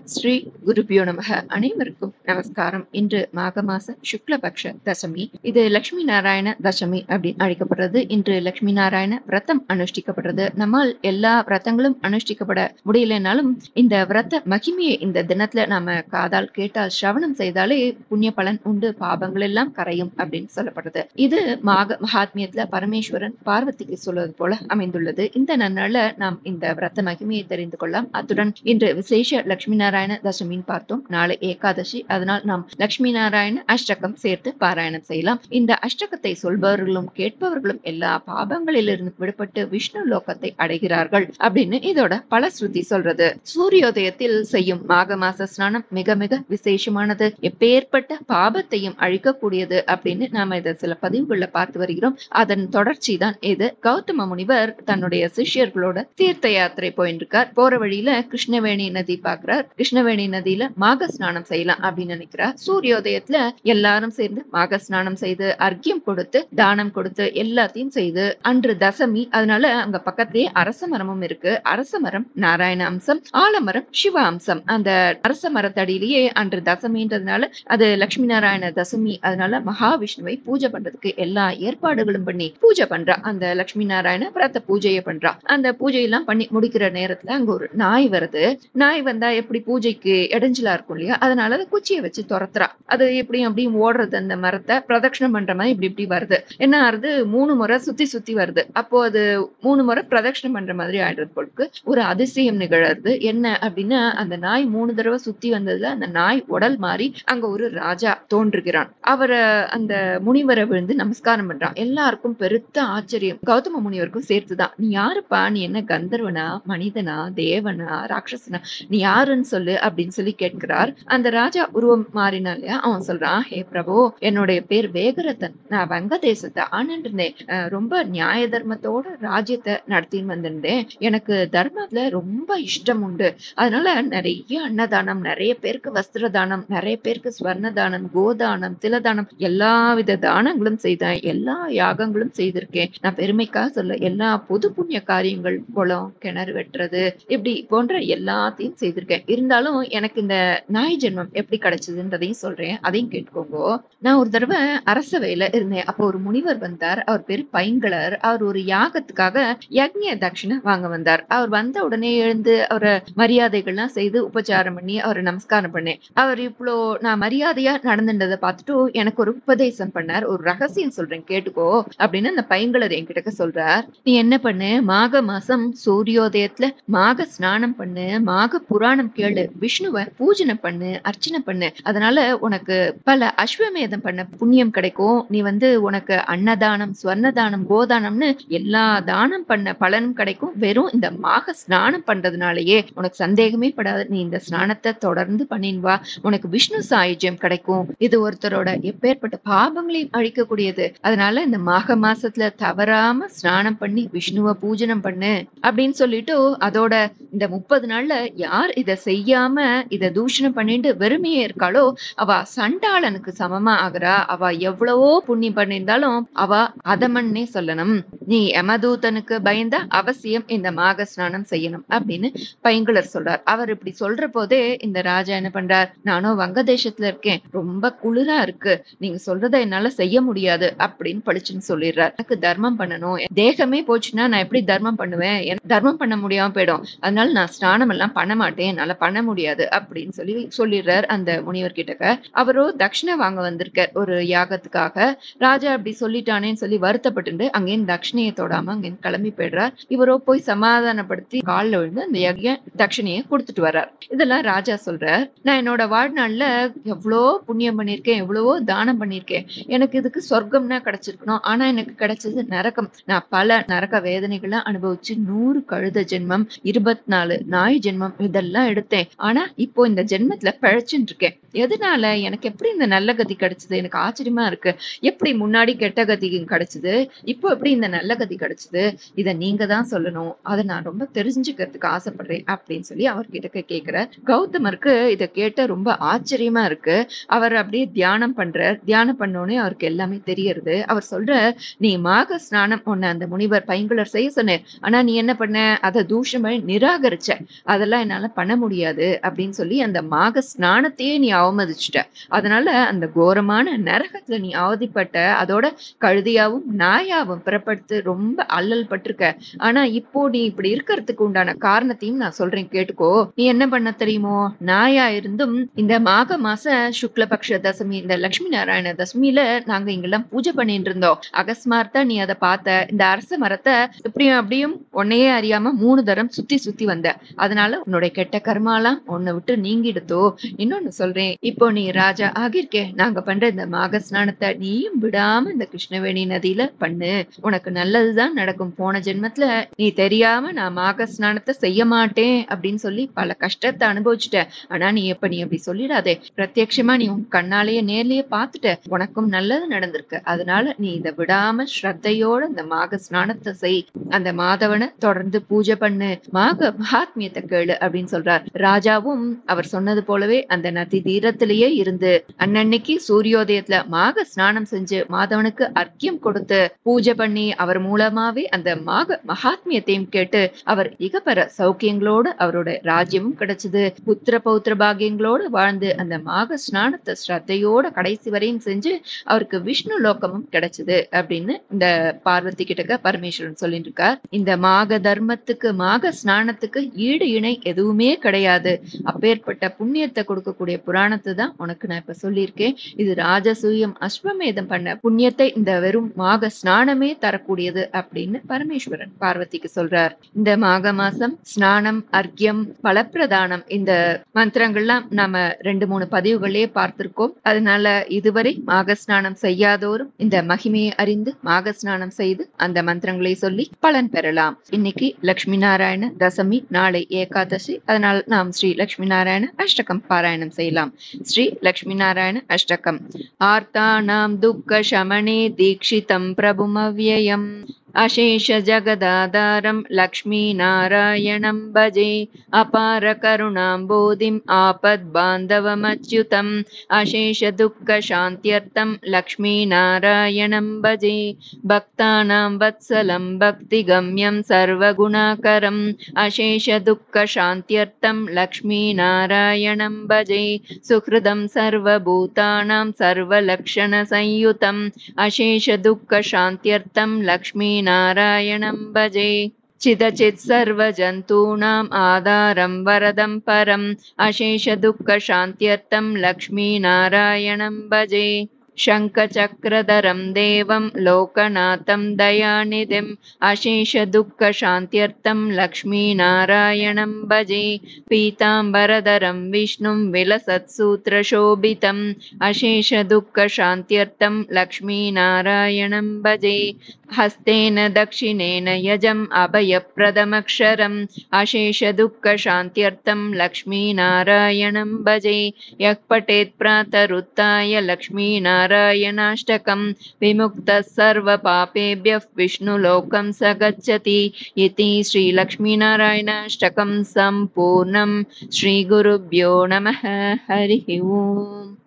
ஸ்ரீ குருபியோ நமக அனைவருக்கும் நமஸ்காரம் இன்று மாக மாச சுக்லபக்ஷ தசமி இது லட்சுமி நாராயண தசமி அப்படின்னு அழைக்கப்படுறது இன்று லட்சுமி நாராயண விரதம் அனுஷ்டிக்கப்படுறது நம்மால் எல்லா விரதங்களும் அனுஷ்டிக்கப்பட முடியலனாலும் இந்த விரத மகிமையை இந்த தினத்துல நாம காதால் கேட்டால் சிரவணம் செய்தாலே புண்ணிய பலன் உண்டு பாபங்கள் எல்லாம் கரையும் அப்படின்னு சொல்லப்படுறது இது மாக மகாத்மியத்துல பரமேஸ்வரன் பார்வதிக்கு சொல்வது போல அமைந்துள்ளது இந்த நன்னாள்ல நாம் இந்த விரத மகிமையை தெரிந்து கொள்ளலாம் அத்துடன் இன்று விசேஷ லட்சுமி நாராயண தசமின்னு பார்த்தோம் நாளை ஏகாதசி அதனால் நாம் லட்சுமி நாராயண அஷ்டகம் சேர்த்து பாராயணம் செய்யலாம் இந்த அஷ்டகத்தை சொல்பவர்களும் கேட்பவர்களும் எல்லா பாபங்களிலிருந்து விடுபட்டு விஷ்ணு லோகத்தை அடைகிறார்கள் அப்படின்னு இதோட பல ஸ்ருதி சொல்றது சூரியோதயத்தில் செய்யும் மாக மாச ஸ்நானம் மிக மிக விசேஷமானது எப்பேற்பட்ட பாபத்தையும் அழிக்கக்கூடியது அப்படின்னு நாம இதை சில பதிவுகள்ல பார்த்து வருகிறோம் அதன் தொடர்ச்சி தான் இது கௌதம முனிவர் தன்னுடைய சிஷ்யர்களோட தீர்த்த யாத்திரை போயிட்டு இருக்கார் போற வழியில கிருஷ்ணவேணி நதி பாக்குறார் கிருஷ்ணவேணி நதியில மாக ஸ்நானம் செய்யலாம் அப்படின்னு நினைக்கிறார் சூரியோதயத்துல எல்லாரும் சேர்ந்து மாக ஸ்நானம் செய்து அர்க்கியம் கொடுத்து தானம் கொடுத்து எல்லாத்தையும் செய்து அன்று தசமி அதனால அங்க பக்கத்திலேயே அரச மரமும் இருக்கு அரச மரம் நாராயண அம்சம் ஆலமரம் சிவ அம்சம் அந்த அரச மரத்தடியிலேயே அன்று தசமின்றதுனால அது லட்சுமி நாராயண தசமி அதனால மகாவிஷ்ணுவை பூஜை பண்றதுக்கு எல்லா ஏற்பாடுகளும் பண்ணி பூஜை பண்றா அந்த லட்சுமி நாராயண பிரத்த பூஜையை பண்றா அந்த பூஜையெல்லாம் பண்ணி முடிக்கிற நேரத்துல அங்க ஒரு நாய் வருது நாய் வந்தா எப்படி பூஜைக்கு இடைஞ்சலா இருக்கும் இல்லையா அதனால அது குச்சியை வச்சு துரத்துறா அது எப்படியும் அப்படியும் ஓடுறது அந்த மரத்தை பிரதட்சணம் பண்ற மாதிரி இப்படி இப்படி வருது என்ன ஆறுது மூணு முறை சுத்தி சுத்தி வருது அப்போ அது மூணு முறை பிரதட்சணம் பண்ற மாதிரி ஆயிடுறது பொழுது ஒரு அதிசயம் நிகழறது என்ன அப்படின்னா அந்த நாய் மூணு தடவை சுத்தி வந்ததுல அந்த நாய் உடல் மாறி அங்க ஒரு ராஜா தோன்றுகிறான் அவரை அந்த முனிவரை விழுந்து நமஸ்காரம் பண்றான் எல்லாருக்கும் பெருத்த ஆச்சரியம் கௌதம முனிவருக்கும் சேர்த்துதான் நீ யாருப்பா நீ என்ன கந்தர்வனா மனிதனா தேவனா ராட்சசனா நீ யாருன்னு சொல்லு அப்படின்னு சொல்லி கேட்கிறார் அந்த ராஜா உருவம் மாறினா இல்லையா அவன் சொல்றான் ஹே பிரபு என்னுடைய பேர் வேகரதன் நான் வங்க தேசத்தை ஆண்டுருந்தேன் ரொம்ப நியாய தர்மத்தோட ராஜ்யத்தை நடத்தின்னு வந்திருந்தேன் எனக்கு தர்மத்துல ரொம்ப இஷ்டம் உண்டு அதனால நிறைய அன்னதானம் நிறைய பேருக்கு வஸ்திர தானம் நிறைய பேருக்கு ஸ்வர்ண தானம் கோதானம் திலதானம் எல்லா வித தானங்களும் செய்தேன் எல்லா யாகங்களும் செய்திருக்கேன் நான் பெருமைக்காக சொல்ல எல்லா பொது புண்ணிய காரியங்கள் குளம் கிணறு வெட்டுறது இப்படி போன்ற எல்லாத்தையும் செய்திருக்கேன் இருந்தாலும் எனக்கு இந்த நாய் ஜென்மம் எப்படி கிடைச்சதுன்றதையும் சொல்றேன் அதையும் கேட்டுக்கோங்க நான் ஒரு தடவை அரசவையில இருந்தேன் அப்போ ஒரு முனிவர் வந்தார் அவர் பேரு பைங்களர் அவர் ஒரு யாகத்துக்காக யக்ஞ தட்சிணை வாங்க வந்தார் அவர் வந்த உடனே எழுந்து அவரை மரியாதைகள்லாம் செய்து உபச்சாரம் பண்ணி அவரை நமஸ்காரம் பண்ணேன் அவர் இவ்வளோ நான் மரியாதையா நடந்துட்டதை பார்த்துட்டு எனக்கு ஒரு உபதேசம் பண்ணார் ஒரு ரகசியம் சொல்றேன் கேட்டுக்கோ அப்படின்னு அந்த பைங்களர் என்கிட்ட சொல்றார் நீ என்ன பண்ணு மாக மாசம் சூரியோதயத்துல மாக ஸ்நானம் பண்ணு மாக புராணம் கேளு விஷ்ணுவை பூஜனை பண்ணு அர்ச்சனை பண்ணு அதனால உனக்கு பல அஸ்வமேதம் பண்ண புண்ணியம் கிடைக்கும் நீ வந்து உனக்கு அன்னதானம் ஸ்வர்ணதானம் கோதானம்னு எல்லா தானம் பண்ண பலனும் கிடைக்கும் வெறும் இந்த மாக ஸ்நானம் பண்றதுனாலயே உனக்கு சந்தேகமே படாது நீ இந்த ஸ்நானத்தை தொடர்ந்து பண்ணின் வா உனக்கு விஷ்ணு சாயுஜ்யம் கிடைக்கும் இது ஒருத்தரோட எப்பேற்பட்ட பாபங்களையும் அழிக்கக்கூடியது அதனால இந்த மாக மாசத்துல தவறாம ஸ்நானம் பண்ணி விஷ்ணுவை பூஜனம் பண்ணு அப்படின்னு சொல்லிட்டு அதோட இந்த முப்பது நாள்ல யார் இத செய்யாம இத தூஷணம் பண்ணிட்டு வெறுமையே இருக்காளோ அவ சண்டாளனுக்கு சமமா ஆகுறா அவ எவ்வளவோ புண்ணியம் பண்ணியிருந்தாலும் அவ அதமன்னே சொல்லணும் நீ யமதூதனுக்கு பயந்தா அவசியம் இந்த மாக ஸ்நானம் செய்யணும் அப்படின்னு பைங்குளர் சொல்றார் அவர் இப்படி சொல்ற போதே இந்த ராஜா என்ன பண்றார் நானும் வங்க தேசத்துல இருக்கேன் ரொம்ப குளிரா இருக்கு நீங்க சொல்றத என்னால செய்ய முடியாது அப்படின்னு பளிச்சுன்னு சொல்லிடுறார் எனக்கு தர்மம் பண்ணணும் தேகமே போச்சுன்னா நான் எப்படி தர்மம் பண்ணுவேன் எனக்கு தர்மம் பண்ண முடியாம போயிடும் அதனால நான் ஸ்நானம் எல்லாம் பண்ண மாட்டேன் என்னால பண்ண முடியாது அப்படின்னு சொல்லி சொல்லிடுறார் அந்த முனிவர் கிட்டக்க அவரோ தட்சிணை வாங்க வந்திருக்கார் ஒரு யாகத்துக்காக ராஜா அப்படி சொல்லிட்டானேன்னு சொல்லி வருத்தப்பட்டு அங்கேயும் தட்சிணையை தொடாம அங்கேயும் கிளம்பி போயிடுறார் இவரோ போய் சமாதானப்படுத்தி காலில் விழுந்து அந்த யஜ்ய தட்சிணையை கொடுத்துட்டு வர்றார் இதெல்லாம் ராஜா சொல்றார் நான் என்னோட வாழ்நாள்ல எவ்வளோ புண்ணியம் பண்ணியிருக்கேன் எவ்வளவோ தானம் பண்ணியிருக்கேன் எனக்கு இதுக்கு சொர்க்கம்னா கிடைச்சிருக்கணும் ஆனா எனக்கு கிடைச்சது நரகம் நான் பல நரக வேதனைகளை அனுபவிச்சு நூறு கழுத ஜென்மம் இருபத்தி நாலு நாய் ஜென்மம் இதெல்லாம் எடுத்தேன் ஆனா இப்போ இந்த ஜென்மத்துல பழச்சுட்டு இருக்கேன் எதனால எனக்கு எப்படி இந்த நல்ல கதி கிடைச்சது எனக்கு ஆச்சரியமா இருக்கு எப்படி முன்னாடி கெட்ட கதி கிடைச்சது இப்போ எப்படி இந்த நல்ல கதி கிடைச்சது இத நீங்க தான் சொல்லணும் அதை நான் ரொம்ப தெரிஞ்சுக்கிறதுக்கு ஆசைப்படுறேன் அப்படின்னு சொல்லி அவர்கிட்ட கேக்குற கௌதமருக்கு இத கேட்ட ரொம்ப ஆச்சரியமா இருக்கு அவர் அப்படியே தியானம் பண்றார் தியானம் பண்ணோடனே அவருக்கு எல்லாமே தெரியறது அவர் சொல்ற நீ மாக ஸ்நானம் உன்னை அந்த முனிவர் பைங்குலர் செய்ய சொன்னேன் ஆனா நீ என்ன பண்ண அதை தூஷம் பண்ணி நிராகரிச்ச அதெல்லாம் என்னால பண்ண முடியாது கிடையாது அப்படின்னு சொல்லி அந்த மாக ஸ்நானத்தையே நீ அவமதிச்சிட்ட அதனால அந்த கோரமான நரகத்துல நீ அவதிப்பட்ட அதோட கழுதியாவும் நாயாவும் பிறப்படுத்து ரொம்ப அல்லல் பட்டிருக்க ஆனா இப்போ நீ இப்படி இருக்கிறதுக்கு உண்டான காரணத்தையும் நான் சொல்றேன் கேட்டுக்கோ நீ என்ன பண்ண தெரியுமோ நாயா இருந்தும் இந்த மாக மாச சுக்லபக்ஷ தசமி இந்த லட்சுமி நாராயண தசமியில நாங்க இங்கெல்லாம் பூஜை பண்ணிட்டு இருந்தோம் அகஸ்மார்த்தா நீ அதை பார்த்த இந்த அரச மரத்தை இப்படியும் அப்படியும் உன்னையே அறியாம மூணு தரம் சுத்தி சுத்தி வந்த அதனால உன்னுடைய கெட்ட கர்மாலாம் உன்னை விட்டு நீங்கிடுதோ இன்னொன்னு சொல்றேன் இப்போ நீ ராஜா ஆகியிருக்கே நாங்க பண்ற இந்த மாக ஸ்நானத்தை நீயும் விடாம இந்த கிருஷ்ணவேணி நதியில பண்ணு உனக்கு நல்லதுதான் நடக்கும் போன ஜென்மத்துல நீ தெரியாம நான் மாக ஸ்நானத்தை செய்ய மாட்டேன் அப்படின்னு சொல்லி பல கஷ்டத்தை அனுபவிச்சுட்ட ஆனா நீ எப்ப நீ அப்படி சொல்லிடாதே பிரத்யட்சமா நீ உன் கண்ணாலேயே நேர்லயே பார்த்துட்ட உனக்கும் நல்லது நடந்திருக்கு அதனால நீ இதை விடாம ஸ்ரத்தையோட இந்த மாக ஸ்நானத்தை செய் அந்த மாதவனை தொடர்ந்து பூஜை பண்ணு மாக மகாத்மியத்தை கேளு அப்படின்னு சொல்றார் ராஜாவும் அவர் சொன்னது போலவே அந்த நதி தீரத்திலேயே இருந்து அன்னன்னைக்கு சூரியோதயத்துல மாக ஸ்நானம் செஞ்சு மாதவனுக்கு அர்க்கியம் கொடுத்து பூஜை பண்ணி அவர் மூலமாவே அந்த மாக மகாத்மியத்தையும் கேட்டு அவர் இகப்பர சௌக்கியங்களோடு அவரோட ராஜ்யமும் கிடைச்சது புத்திர பௌத்திர பாகியங்களோடு வாழ்ந்து அந்த மாக ஸ்நானத்தை ஸ்ரத்தையோட கடைசி வரையும் செஞ்சு அவருக்கு விஷ்ணு லோகமும் கிடைச்சது அப்படின்னு இந்த பார்வதி கிட்டக்க பரமேஸ்வரன் சொல்லிட்டு இருக்கார் இந்த மாக தர்மத்துக்கு மாக ஸ்நானத்துக்கு ஈடு இணை எதுவுமே கிடையாது அப்பேற்பட்ட புண்ணியத்தை கொடுக்கக்கூடிய புராணத்தை தான் உனக்கு நான் இப்ப சொல்லியிருக்கேன் இது ராஜசூயம் அஸ்வமேதம் பண்ண புண்ணியத்தை இந்த வெறும் மாக ஸ்நானமே தரக்கூடியது அப்படின்னு பரமேஸ்வரன் பார்வதிக்கு சொல்றார் இந்த மாக மாசம் ஸ்நானம் அர்க்கியம் பலப்பிரதானம் இந்த மந்திரங்கள்லாம் நாம ரெண்டு மூணு பதிவுகளே பார்த்திருக்கோம் அதனால இதுவரை மாக ஸ்நானம் செய்யாதோரும் இந்த மகிமையை அறிந்து மாக ஸ்நானம் செய்து அந்த மந்திரங்களை சொல்லி பலன் பெறலாம் இன்னைக்கு லட்சுமி நாராயண தசமி நாளை ஏகாதசி அதனால் நாம் ஸ்ரீ லட்சுமி நாராயண அஷ்டகம் பாராயணம் செய்யலாம் ஸ்ரீ லட்சுமி நாராயண அஷ்டகம் ஆர்த்தானாம் துக்க சமனே தீக்ஷிதம் பிரபுமவ்யயம் अशेष जगदाधारं लक्ष्मीनारायणं भजे अपार करुणाम्बोधिम् आपद्बान्धवमच्युतम् अशेष दुःखशान्त्यर्थं लक्ष्मीनारायणं भजे भक्तानां वत्सलं भक्तिगम्यं सर्वगुणाकरम् अशेष दुःखशान्त्यर्थं लक्ष्मीनारायणं भजे सुहृदं सर्वभूतानां सर्वलक्षणसंयुतम् अशेष दुःखशान्त्यर्थं लक्ष्मी नारायणं भजे चिदचित् सर्वजन्तूनाम् आधारं वरदं परम् अशेषदुःखशान्त्यर्थं लक्ष्मीनारायणं भजे शङ्खचक्रधरं देवं लोकनाथं दयानिधिम् अशेषदुःखशान्त्यर्थं लक्ष्मीनारायणं भजे पीताम्बरधरं विष्णुं विलसत्सूत्रशोभितम् अशेषदुःखशान्त्यर्थं लक्ष्मीनारायणं भजे हस्तेन दक्षिणेन यजम् अभयप्रदमक्षरम् अशेषदुःखशान्त्यर्थं लक्ष्मीनारायणं भजे यः पठेत् प्रातरुत्थाय लक्ष्मीनारायणाष्टकं विमुक्तः सर्वपापेभ्यः विष्णुलोकं स गच्छति इति श्रीलक्ष्मीनारायणाष्टकं सम्पूर्णं श्रीगुरुभ्यो नमः हरिः ओम्